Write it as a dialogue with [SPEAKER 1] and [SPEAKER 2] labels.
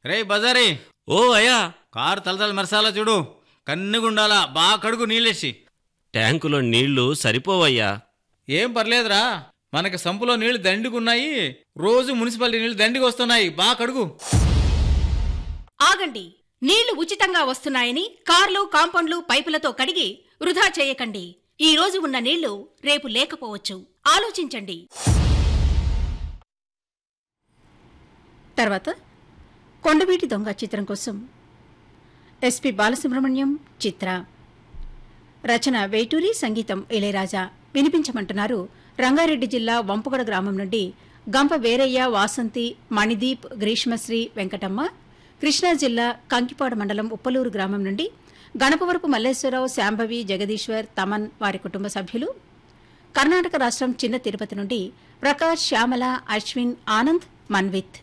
[SPEAKER 1] రే బజారీ
[SPEAKER 2] ఓ అయ్యా
[SPEAKER 1] కారు తలతల మెరసాలా చూడు కన్నుగుండాలా బాగా కడుగు నీళ్ళేసి
[SPEAKER 2] ట్యాంకులో నీళ్లు సరిపోవయ్యా
[SPEAKER 1] ఏం పర్లేదురా మనకి సంపులో నీళ్లు దండిగున్నాయి రోజు మున్సిపాలిటీ నీళ్లు దండికి వస్తున్నాయి బాగా కడుగు
[SPEAKER 3] ఆగండి నీళ్లు ఉచితంగా వస్తున్నాయని కార్లు కాంపౌండ్లు పైపులతో కడిగి వృధా చేయకండి ఈ రోజు ఉన్న నీళ్లు రేపు లేకపోవచ్చు ఆలోచించండి తర్వాత కొండవీటి దొంగ చిత్రం కోసం ఎస్పి బాలసుబ్రహ్మణ్యం చిత్ర రచన వేటూరి సంగీతం ఇళయరాజా వినిపించమంటున్నారు రంగారెడ్డి జిల్లా వంపుగడ గ్రామం నుండి గంప వీరయ్య వాసంతి మణిదీప్ గ్రీష్మశ్రీ వెంకటమ్మ కృష్ణా జిల్లా కంకిపాడు మండలం ఉప్పలూరు గ్రామం నుండి గణపవరపు మల్లేశ్వరరావు శాంభవి జగదీశ్వర్ తమన్ వారి కుటుంబ సభ్యులు కర్ణాటక రాష్ట్రం చిన్న తిరుపతి నుండి ప్రకాష్ శ్యామల అశ్విన్ ఆనంద్ మన్విత్